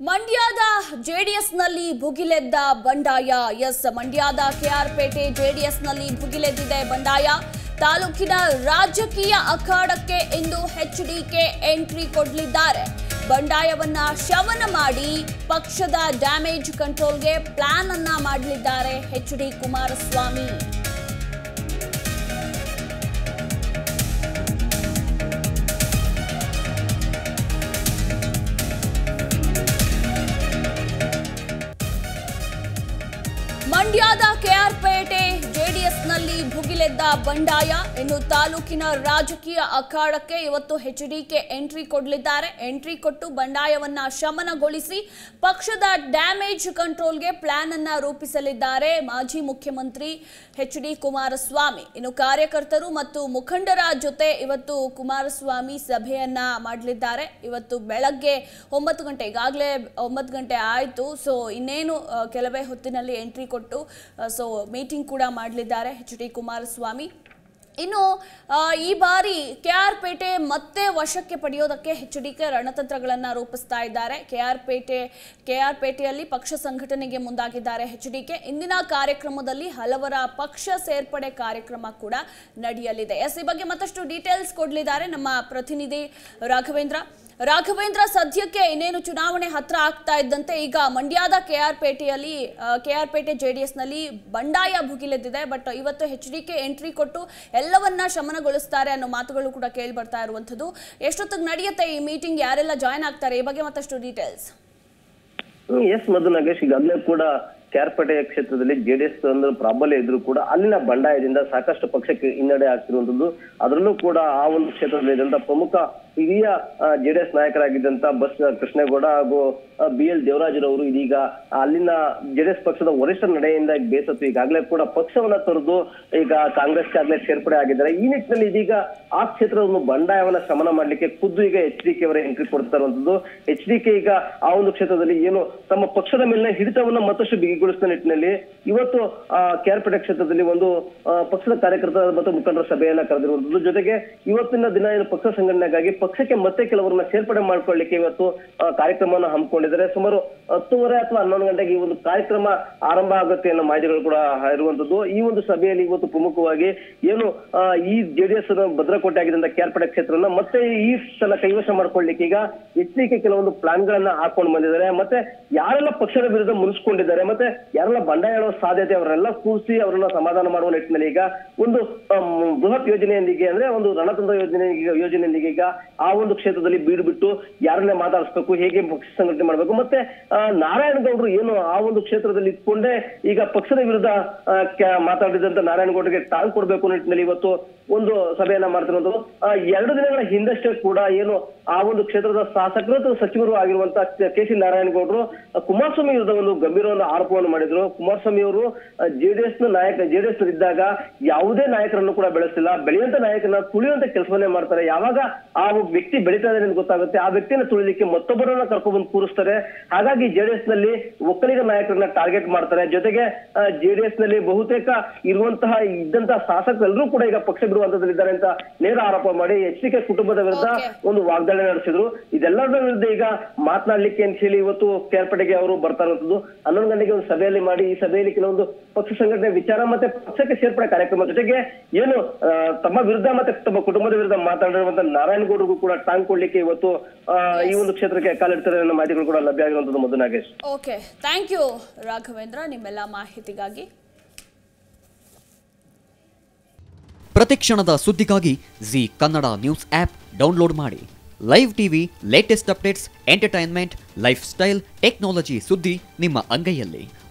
ಮಂಡ್ಯದ ಜೆಡಿಎಸ್ನಲ್ಲಿ ಭುಗಿಲೆದ್ದ ಬಂಡಾಯ ಎಸ್ ಮಂಡ್ಯದ ಕೆಆರ್ಪೇಟೆ ಜೆಡಿಎಸ್ನಲ್ಲಿ ಭುಗಿಲೆದ್ದಿದೆ ಬಂಡಾಯ ತಾಲೂಕಿನ ರಾಜಕೀಯ ಅಖಾಡಕ್ಕೆ ಇಂದು ಎಚ್ಡಿಕೆ ಎಂಟ್ರಿ ಕೊಡಲಿದ್ದಾರೆ ಬಂಡಾಯವನ್ನ ಶಮನ ಮಾಡಿ ಪಕ್ಷದ ಡ್ಯಾಮೇಜ್ ಕಂಟ್ರೋಲ್ಗೆ ಪ್ಲಾನ್ ಅನ್ನ ಮಾಡಲಿದ್ದಾರೆ ಎಚ್ ಡಿ ಕುಮಾರಸ್ವಾಮಿ ಮಂಡ್ಯದ ಕೆಆರ್ಪೇಟೆ ಜೆಡಿಎಸ್ನಲ್ಲಿ ಭುಗಿಲೆದ್ದ ಬಂಡಾಯ ಇನ್ನು ತಾಲೂಕಿನ ರಾಜಕೀಯ ಅಖಾಡಕ್ಕೆ ಇವತ್ತು ಎಚ್ಡಿಕೆ ಎಂಟ್ರಿ ಕೊಡಲಿದ್ದಾರೆ ಎಂಟ್ರಿ ಕೊಟ್ಟು ಬಂಡಾಯವನ್ನ ಶಮನಗೊಳಿಸಿ ಪಕ್ಷದ ಡ್ಯಾಮೇಜ್ ಕಂಟ್ರೋಲ್ಗೆ ಪ್ಲಾನ್ ಅನ್ನ ರೂಪಿಸಲಿದ್ದಾರೆ ಮಾಜಿ ಮುಖ್ಯಮಂತ್ರಿ ಎಚ್ ಡಿ ಕುಮಾರಸ್ವಾಮಿ ಇನ್ನು ಕಾರ್ಯಕರ್ತರು ಮತ್ತು ಮುಖಂಡರ ಜೊತೆ ಇವತ್ತು ಕುಮಾರಸ್ವಾಮಿ ಸಭೆಯನ್ನ ಮಾಡಲಿದ್ದಾರೆ ಇವತ್ತು ಬೆಳಗ್ಗೆ ಒಂಬತ್ತು ಗಂಟೆ ಈಗಾಗಲೇ ಒಂಬತ್ತು ಗಂಟೆ ಆಯಿತು ಸೊ ಇನ್ನೇನು ಆ, ಕೆಲವೇ ಹೊತ್ತಿನಲ್ಲಿ ಎಂಟ್ರಿ ಕೊಟ್ಟು ಸೊ ಮೀಟಿಂಗ್ ಕೂಡ ಮಾಡಲಿದ್ದಾರೆ ಎಚ್ ಡಿ ಕುಮಾರಸ್ವಾಮಿ ಇನ್ನು ಆ, ಈ ಬಾರಿ ಕೆ ಆರ್ ಪೇಟೆ ಮತ್ತೆ ವಶಕ್ಕೆ ಪಡೆಯೋದಕ್ಕೆ ಎಚ್ ಡಿ ಕೆ ರಣತಂತ್ರಗಳನ್ನು ರೂಪಿಸ್ತಾ ಇದ್ದಾರೆ K R Pete K R ಪೇಟೆಯಲ್ಲಿ ಪಕ್ಷ ಸಂಘಟನೆಗೆ ಮುಂದಾಗಿದ್ದಾರೆ ಎಚ್ ಡಿ ಕೆ ಇಂದಿನ ಕಾರ್ಯಕ್ರಮದಲ್ಲಿ ಹಲವರ ಪಕ್ಷ ಸೇರ್ಪಡೆ ಕಾರ್ಯಕ್ರಮ ಕೂಡ ನಡೆಯಲಿದೆ ಎಸ್ ಈ ಬಗ್ಗೆ ಮತ್ತಷ್ಟು ಡೀಟೇಲ್ಸ್ ಕೊಡಲಿದ್ದಾರೆ ನಮ್ಮ ಪ್ರತಿನಿಧಿ ರಾಘವೇಂದ್ರ ರಾಘವೇಂದ್ರ ಸದ್ಯಕ್ಕೆ ಇನ್ನೇನು ಚುನಾವಣೆ ಹತ್ರ ಆಗ್ತಾ ಇದ್ದಂತೆ ಈಗ ಮಂಡ್ಯದ ಕೆ ಆರ್ ಪೇಟೆಯಲ್ಲಿ K R Pete J D ಎಸ್ನಲ್ಲಿ ಬಂಡಾಯ ಭುಗಿಲೆದ್ದಿದೆ ಬಟ್ ಇವತ್ತು ಎಚ್ ಡಿ ಕೆ ಎಂಟ್ರಿ ಕೊಟ್ಟು ಎಲ್ಲವನ್ನ ಶಮನಗೊಳಿಸ್ತಾರೆ ಅನ್ನೋ ಮಾತುಗಳು ಕೂಡ ಕೇಳಿ ಬರ್ತಾ ಇರುವಂಥದ್ದು ಎಷ್ಟೊತ್ತಿಗೆ ನಡೆಯುತ್ತೆ ಈ ಮೀಟಿಂಗ್ ಯಾರೆಲ್ಲ ಜಾಯ್ನ್ ಆಗ್ತಾರೆ ಈ ಬಗ್ಗೆ ಮತ್ತಷ್ಟು ಡೀಟೇಲ್ಸ್ ಹ್ಮ್, ಎಸ್ ಮಧು ನಾಗೇಶ್ ಈಗಾಗಲೇ ಕೂಡ ಕ್ಯಾರ್ಪೇಟೆ ಕ್ಷೇತ್ರದಲ್ಲಿ ಜೆಡಿಎಸ್ ಒಂದು ಪ್ರಾಬಲ್ಯ ಇದ್ರು ಕೂಡ ಅಲ್ಲಿನ ಬಂಡಾಯದಿಂದ ಸಾಕಷ್ಟು ಪಕ್ಷಕ್ಕೆ ಹಿನ್ನಡೆ ಆಗ್ತಿರುವಂತದ್ದು ಅದರಲ್ಲೂ ಕೂಡ ಆ ಒಂದು ಕ್ಷೇತ್ರದಲ್ಲಿ ಇದ್ದಂತ ಪ್ರಮುಖ ಹಿರಿಯ ಜೆಡಿಎಸ್ ನಾಯಕರಾಗಿದ್ದಂತ ಬಸ್ ಕೃಷ್ಣೇಗೌಡ ಹಾಗೂ ಬಿ ಎಲ್ ದೇವರಾಜರವರು ಇದೀಗ ಅಲ್ಲಿನ ಜೆಡಿಎಸ್ ಪಕ್ಷದ ವರಿಷ್ಠ ನಡೆಯಿಂದ ಬೇಸತ್ತು ಈಗಾಗಲೇ ಕೂಡ ಪಕ್ಷವನ್ನ ತೊರೆದು ಈಗ ಕಾಂಗ್ರೆಸ್ಗೆ ಆಗ್ಲೇ ಸೇರ್ಪಡೆ ಆಗಿದ್ದಾರೆ ಈ ನಿಟ್ಟಿನಲ್ಲಿ ಇದೀಗ ಆ ಕ್ಷೇತ್ರವನ್ನು ಬಂಡಾಯವನ್ನ ಶಮನ ಮಾಡ್ಲಿಕ್ಕೆ ಖುದ್ದು ಈಗ ಎಚ್ ಡಿ ಕೆ ಅವರ ಎಂಟ್ರಿ ಕೊಡ್ತಾ ಇರುವಂತದ್ದು ಎಚ್ ಡಿ ಕೆ ಈಗ ಆ ಒಂದು ಕ್ಷೇತ್ರದಲ್ಲಿ ಏನು ತಮ್ಮ ಪಕ್ಷದ ಮೇಲಿನ ಹಿಡಿತವನ್ನ ಮತ್ತಷ್ಟು ಬಿಗಿಗೊಳಿಸಿದ ನಿಟ್ಟಿನಲ್ಲಿ ಇವತ್ತು ಆ ಕೆಆರ್ಪೇಟೆ ಕ್ಷೇತ್ರದಲ್ಲಿ ಒಂದು ಆ, ಪಕ್ಷದ ಕಾರ್ಯಕರ್ತರ ಮತ್ತು ಮುಖಂಡರ ಸಭೆಯನ್ನ ಕರೆದಿರುವಂತದ್ದು ಜೊತೆಗೆ ಇವತ್ತಿನ ದಿನ ಏನು ಪಕ್ಷ ಸಂಘಟನೆಗಾಗಿ ಪಕ್ಷಕ್ಕೆ ಮತ್ತೆ ಕೆಲವರನ್ನ ಸೇರ್ಪಡೆ ಮಾಡ್ಕೊಳ್ಳಿಕ್ಕೆ ಇವತ್ತು ಆ, ಕಾರ್ಯಕ್ರಮವನ್ನು ಹಮ್ಮಿಕೊಂಡಿದ್ದಾರೆ ಸುಮಾರು ಹತ್ತುವರೆ ಅಥವಾ ಹನ್ನೊಂದು ಗಂಟೆಗೆ ಈ ಒಂದು ಕಾರ್ಯಕ್ರಮ ಆರಂಭ ಆಗುತ್ತೆ ಅನ್ನೋ ಮಾಹಿತಿಗಳು ಕೂಡ ಇರುವಂತದ್ದು ಈ ಒಂದು ಸಭೆಯಲ್ಲಿ ಇವತ್ತು ಪ್ರಮುಖವಾಗಿ ಏನು ಆ, ಈ ಜೆಡಿಎಸ್ ಭದ್ರಕೋಟೆ ಆಗಿದ್ದಂತ ಕೆಆರ್ಪೇಟೆ ಕ್ಷೇತ್ರವನ್ನ ಮತ್ತೆ ಈ ಸಲ ಕೈವಶ ಮಾಡ್ಕೊಳ್ಳಿಕ್ಕೆ ಈಗ ಎಚ್ ಡಿ ಕೆ ಕೆಲವೊಂದು ಪ್ಲಾನ್ ಗಳನ್ನ ಹಾಕೊಂಡು ಬಂದಿದ್ದಾರೆ ಮತ್ತೆ ಯಾರೆಲ್ಲ ಪಕ್ಷದ ವಿರುದ್ಧ ಮುನಿಸ್ಕೊಂಡಿದ್ದಾರೆ ಮತ್ತೆ ಯಾರೆಲ್ಲ ಬಂಡಾಯ ಹೇಳುವ ಸಾಧ್ಯತೆ ಅವರೆಲ್ಲ ಕೂರಿಸಿ ಅವರನ್ನ ಸಮಾಧಾನ ಮಾಡುವ ನಿಟ್ಟಿನಲ್ಲಿ ಈಗ ಒಂದು ಆಮ್, ಬೃಹತ್ ಯೋಜನೆಯೊಂದಿಗೆ ಅಂದ್ರೆ ಒಂದು ರಣತಂತ್ರ ಯೋಜನೆ ಯೋಜನೆಯೊಂದಿಗೆ ಈಗ ಆ ಒಂದು ಕ್ಷೇತ್ರದಲ್ಲಿ ಬೀಡು ಬಿಟ್ಟು ಯಾರನ್ನೇ ಮಾತಾಡಿಸ್ಬೇಕು ಹೇಗೆ ಪಕ್ಷ ಸಂಘಟನೆ ಮಾಡಬೇಕು ಮತ್ತೆ ಆ, ನಾರಾಯಣಗೌಡರು ಏನು ಆ ಒಂದು ಕ್ಷೇತ್ರದಲ್ಲಿ ಇಟ್ಕೊಂಡೇ ಈಗ ಪಕ್ಷದ ವಿರುದ್ಧ ಆ, ಕ- ಮಾತಾಡಿದಂತ ನಾರಾಯಣಗೌಡರಿಗೆ ಟಾಂಗ್ ಕೊಡ್ಬೇಕು ಅನ್ನೋ ನಿಟ್ಟಿನಲ್ಲಿ ಇವತ್ತು ಒಂದು ಸಭೆಯನ್ನ ಮಾಡ್ತಿರೋದು ಎರಡು ದಿನಗಳ ಹಿಂದಷ್ಟೇ ಕೂಡ ಏನು ಆ ಒಂದು ಕ್ಷೇತ್ರದ ಶಾಸಕರು ಅಥವಾ ಸಚಿವರು ಆಗಿರುವಂತ ಕೆ ಸಿ ನಾರಾಯಣಗೌಡರು ಆ, ಕುಮಾರಸ್ವಾಮಿ ವಿರುದ್ಧ ಒಂದು ಗಂಭೀರವಾದ ಆರೋಪವನ್ನು ಮಾಡಿದ್ರು ಕುಮಾರಸ್ವಾಮಿ ಅವರು ಜೆಡಿಎಸ್ ನ ನಾಯಕ ಜೆಡಿಎಸ್ ಇದ್ದಾಗ ಯಾವುದೇ ನಾಯಕರನ್ನು ಕೂಡ ಬೆಳೆಸಿಲ್ಲ ಬೆಳೆಯುವಂತ ನಾಯಕರನ್ನ ತುಳಿಯುವಂತ ಕೆಲಸವನ್ನೇ ಮಾಡ್ತಾರೆ ಯಾವಾಗ ಆ ಒಬ್ಬ ವ್ಯಕ್ತಿ ಬೆಳೀತಾ ಇದ್ದಾರೆ ಅಂತ ಗೊತ್ತಾಗುತ್ತೆ ಆ ವ್ಯಕ್ತಿನ ತುಳಿಲಿಕ್ಕೆ ಮತ್ತೊಬ್ಬರನ್ನ ಕರ್ಕೊಂಡ್ಬಂದು ಕೂರಿಸ್ತಾರೆ ಹಾಗಾಗಿ ಜೆಡಿಎಸ್ ನಲ್ಲಿ ಒಕ್ಕಲಿಗ ನಾಯಕರನ್ನ ಟಾರ್ಗೆಟ್ ಮಾಡ್ತಾರೆ ಜೊತೆಗೆ ಜೆಡಿಎಸ್ ನಲ್ಲಿ ಬಹುತೇಕ ಇರುವಂತಹ ಇದ್ದಂತಹ ಶಾಸಕರೆಲ್ಲರೂ ಕೂಡ ಈಗ ಪಕ್ಷ ಬಿಡುವಂತದ್ದಿದ್ದಾರೆ ಅಂತ ನೇರ ಆರೋಪ ಮಾಡಿ ಎಚ್ ಡಿ ಕೆ ಕುಟುಂಬದ ವಿರುದ್ಧ Okay. ಒಂದು ವಾಗ್ದಾಳಿ ನಡೆಸಿದ್ರು ಇದೆಲ್ಲದರ ವಿರುದ್ಧ ಈಗ ಮಾತನಾಡ್ಲಿಕ್ಕೆ ಅಂತ ಹೇಳಿ ಇವತ್ತು ಕೇರ್ಪೇಟೆಗೆ ಅವರು ಬರ್ತಾ ಇರುವಂತದ್ದು ಹನ್ನೊಂದು ಗಂಟೆಗೆ ಒಂದು ಸಭೆಯಲ್ಲಿ ಮಾಡಿ ಈ ಸಭೆಯಲ್ಲಿ ಕೆಲವೊಂದು ಪಕ್ಷ ಸಂಘಟನೆ ವಿಚಾರ ಮತ್ತೆ ಪಕ್ಷಕ್ಕೆ ಸೇರ್ಪಡೆ ಕಾರ್ಯಕ್ರಮ ಜೊತೆಗೆ ಏನು ಆ, ತಮ್ಮ ವಿರುದ್ಧ ಮತ್ತೆ ತಮ್ಮ ಕುಟುಂಬದ ವಿರುದ್ಧ ಮಾತಾಡಿರುವಂತ ನಾರಾಯಣಗೌಡರಿಗೂ ಕೂಡ ಟಾಂಗ್ ಕೊಡ್ಲಿಕ್ಕೆ ಇವತ್ತು ಆ, ಈ ಒಂದು ಕ್ಷೇತ್ರಕ್ಕೆ ಕಾಲಿಡ್ತಾರೆ ಅನ್ನೋ ಮಾಹಿತಿಗಳು ಕೂಡ ಲಭ್ಯ ಆಗಿರುವಂತದ್ದು Madhu Nagesh okay thank you Raghavendra ನಿಮ್ಮೆಲ್ಲ ಮಾಹಿತಿಗಾಗಿ ಪ್ರತಿಕ್ಷಣದ ಸುದ್ದಿಗಾಗಿ Zee Kannada news app download ಮಾಡಿ live TV latest updates entertainment lifestyle technology ಸುದ್ದಿ ನಿಮ್ಮ ಅಂಗೈಯಲ್ಲಿ